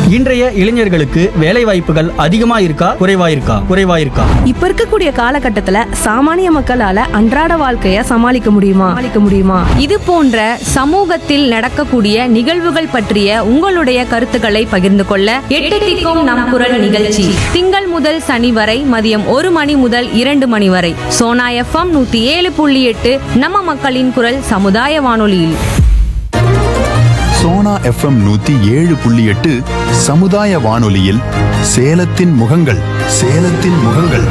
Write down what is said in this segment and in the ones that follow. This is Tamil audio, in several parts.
இன்றைய இளைஞர்களுக்கு வேலை வாய்ப்புகள் அதிகமா இருக்கா குறைவா இருக்கா குறைவா இருக்கா இப்ப இருக்கக்கூடிய காலகட்டத்துல சாமானிய மக்களால அன்றாட வாழ்க்கைய சமாளிக்க முடியுமா சமாளிக்க முடியுமா இது போன்ற சமூகத்தில் நடக்கக்கூடிய நிகழ்வுகள் பற்றிய உங்களுடைய கருத்துக்களை பகிர்ந்து கொள்ள எட்டு திக்கும் நம் குரல் நிகழ்ச்சி திங்கள் முதல் சனி வரை மதியம் ஒரு மணி முதல் இரண்டு மணி வரை சோனா எஃப்எம் நூத்தி ஏழு புள்ளி எட்டு நம்ம மக்களின் குரல் சமுதாய வானொலியில் சோனா எஃப்எம் நூத்தி ஏழு புள்ளி எட்டு சமுதாய வானொலியில் சேலத்தின் முகங்கள் சேலத்தின் முகங்கள்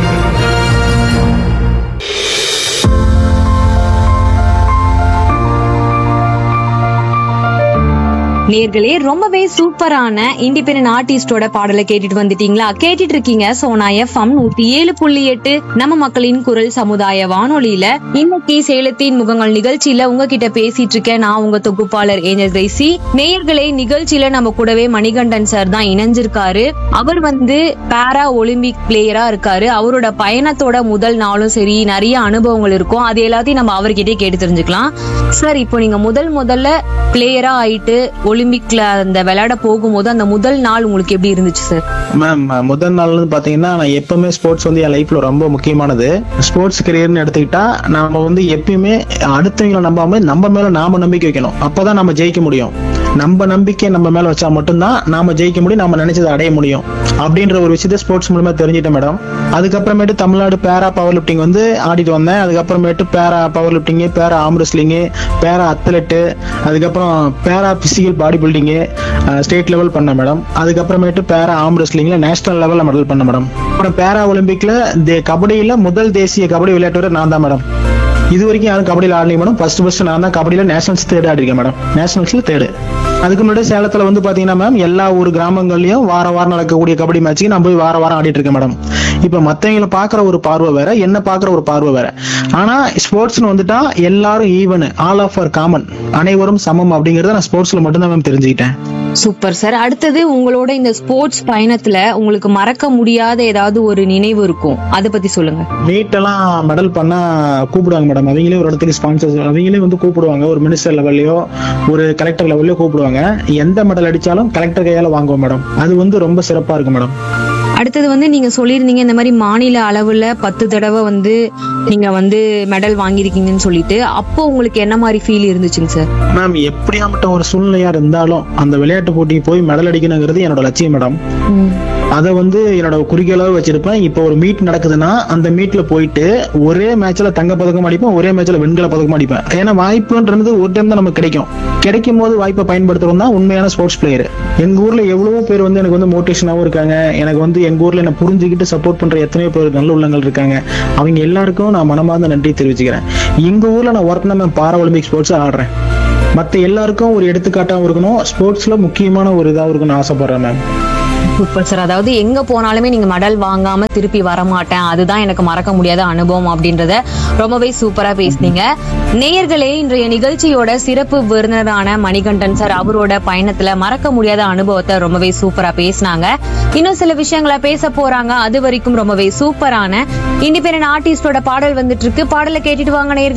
நேர்களே ரொம்பவே சூப்பரான இண்டிபெண்டன்ட் ஆர்டிஸ்டோட பாடலை கேட்டுட்டு வந்துட்டீங்களா கேட்டுட்டு இருக்கீங்க சோனா எஃப்எம் நூத்தி ஏழு புள்ளி எட்டு நம்ம மக்களின் குரல் சமுதாய வானொலியில இன்னைக்கு சேலத்தின் முகங்கள் நிகழ்ச்சியில உங்ககிட்ட பேசிட்டு இருக்கேன் நான் உங்க தொகுப்பாளர் ஏஞ்சல் கிரேசி நேயர்களே நிகழ்ச்சியில நம்ம கூடவே மணிகண்டன் சார் தான் இணைஞ்சிருக்காரு அவர் வந்து பாரா ஒலிம்பிக் பிளேயரா இருக்காரு அவரோட பயணத்தோட முதல் நாளும் சரி நிறைய அனுபவங்கள் இருக்கும் அது எல்லாத்தையும் நம்ம அவர்கிட்டயே கேட்டு தெரிஞ்சுக்கலாம் சார் இப்போ நீங்க முதல் முதல்ல பிளேயரா ஆயிட்டு ஒலிம்பிக்ல அந்த விளையாட போகும்போது அந்த முதல் நாள் உங்களுக்கு எப்படி இருந்துச்சு சார் மேம் முதல் நாள் வந்து பாத்தீங்கன்னா நான் எப்பவுமே ஸ்போர்ட்ஸ் வந்து என் லைஃப்ல ரொம்ப முக்கியமானது ஸ்போர்ட்ஸ் கரியர்னு எடுத்துக்கிட்டா நம்ம வந்து எப்பயுமே அடுத்தவங்களை நம்பாம நம்ம மேல நாம நம்பிக்கை வைக்கணும் அப்பதான் நம்ம ஜெயிக்க முடியும் நம்ம நம்பிக்கை நம்ம மேல வச்சா மட்டும்தான் நாம ஜெயிக்க முடியும் நம்ம நினைச்சதை அடைய முடியும் அப்படின்ற ஒரு விஷயத்த ஸ்போர்ட்ஸ் மூலமா தெரிஞ்சுட்டேன் மேடம் அதுக்கப்புறமேட்டு தமிழ்நாடு பேரா பவர் லிஃப்டிங் வந்து ஆடிட்டு வந்தேன் அதுக்கப்புறமேட்டு பேரா பவர் லிஃப்டிங்கு பேரா ஆம் ரெஸ்லிங்கு பேரா அத்லெட்டு அதுக்கப்புறம் para physical body building state level பண்ணேன் மேடம் அதுக்கப்புறமேட்டு பேரா ஆம் ரெஸ்லிங்ல நேஷனல் லெவல்ல மெடல் பண்ணேன் மேடம் அப்புறம் பேரா ஒலிம்பிக்ல தே- கபடியில முதல் தேசிய கபடி விளையாட்டு வீரர் நான் தான் மேடம் இது வரைக்கும் யாரும் கபடியில் ஆடலைங்க மேடம் ஃபர்ஸ்ட் ஃபர்ஸ்ட் நான் தான் கபடியில நேஷனல்ஸ் தேர்ட் ஆடிருக்கேன் மேடம் நேஷனல்ஸ்ல தேர்டு அதுக்கு முன்னாடி சேலத்துல வந்து பாத்தீங்கன்னா மேம் எல்லா ஊர் கிராமங்கள்லயும் வார வாரம் நடக்கக்கூடிய கபடி மேட்ச்சுக்கு நான் போய் வார வாரம் ஆடிட்டு இருக்கேன் மேடம் இப்ப மத்தவங்களை பாக்குற ஒரு பார்வை வேற என்ன பாக்குற ஒரு பார்வை வேற ஆனா ஸ்போர்ட்ஸ்னு வந்துட்டா எல்லாரும் even all of are common அனைவரும் சமம் அப்படிங்கறத நான் ஸ்போர்ட்ஸ்ல மட்டும்தான் மேம் தெரிஞ்சுக்கிட்டேன் சூப்பர் சார் அடுத்தது உங்களோட இந்த ஸ்போர்ட்ஸ் பயணத்துல உங்களுக்கு மறக்க முடியாத ஏதாவது ஒரு நினைவு இருக்கும் அதை பத்தி சொல்லுங்க மீட்டெல்லாம் மெடல் பண்ணா கூப்பிடுவாங்க மேடம் அவங்களே ஒரு இடத்துக்கு ஸ்பான்சர்ஸ் அவங்களே வந்து கூப்பிடுவாங்க ஒரு மினிஸ்டர் லெவல்லையோ ஒரு கலெக்டர் லெவல்லையோ கூப்பிடுவாங்க எந்த மெடல் அடிச்சாலும் கலெக்டர் கையால வாங்குவோம் மேடம் அது வந்து ரொம்ப சிறப்பா இருக்கும் மேடம் அடுத்தது வந்து நீங்க சொல்லியிருந்தீங்க இந்த மாதிரி மாநில அளவுல பத்து தடவை வந்து நீங்க வந்து மெடல் வாங்கியிருக்கீங்கன்னு சொல்லிட்டு அப்போ உங்களுக்கு என்ன மாதிரி ஃபீல் இருந்துச்சுங்க சார் மேம் எப்படியாப்பட்ட ஒரு சூழ்நிலையா இருந்தாலும் அந்த விளையாட்டு போட்டிக்கு போய் மெடல் அடிக்கணுங்கிறது என்னோட லட்சியம் மேடம் அதை வந்து என்னோட குறிக்கோளாக வச்சிருப்பேன் இப்போ ஒரு மீட் நடக்குதுன்னா அந்த மீட்ல போயிட்டு ஒரே மேட்ச்ல தங்க பதக்கம் அடிப்பேன் ஒரே மேட்ச்ல வெண்கல பதக்கம் அடிப்பேன் ஏன்னா வாய்ப்புன்றது ஒரு டைம் தான் நமக்கு கிடைக்கும் கிடைக்கும் போது வாய்ப்பை பயன்படுத்துறோம் தான் உண்மையான ஸ்போர்ட்ஸ் பிளேயர் எங்க ஊர்ல எவ்வளவோ பேர் வந்து எனக்கு வந்து மோட்டிவேஷனாகவும் இருக்காங்க எனக்கு வந்து எங்க ஊர்ல என்ன புரிஞ்சுக்கிட்டு சப்போர்ட் பண்ற எத்தனையோ பேர் நல்ல உள்ளங்கள் இருக்காங்க அவங்க எல்லாருக்கும் நான் மனமார்ந்த நன்றி தெரிவிச்சுக்கிறேன் எங்க ஊர்ல நான் ஒர்க் நான் பாரா ஒலிம்பிக் ஸ்போர்ட்ஸ் ஆடுறேன் மத்த எல்லாருக்கும் ஒரு எடுத்துக்காட்டாகவும் இருக்கணும் ஸ்போர்ட்ஸ்ல முக்கியமான ஒரு இதாகவும் இருக்கணும்னு ஆசைப்படுறேன் மேம் சூப்பர் சார் அதாவது எங்க போனாலுமே நீங்க மெடல் வாங்காம திருப்பி வர மாட்டேன் அதுதான் எனக்கு மறக்க முடியாத அனுபவம் அப்படின்றத ரொம்பவே சூப்பரா பேசுனீங்க நேயர்களே இன்றைய நிகழ்ச்சியோட சிறப்பு விருந்தினரான மணிகண்டன் சார் அவரோட பயணத்துல மறக்க முடியாத அனுபவத்தை ரொம்பவே சூப்பரா பேசினாங்க இன்னும் சில விஷயங்களை பேச போறாங்க அது வரைக்கும் ரொம்பவே சூப்பரான இண்டிபெண்டன்ட் ஆர்டிஸ்டோட பாடல் வந்துட்டு இருக்கு பாடலை கேட்டுட்டு வாங்க நேயர்களே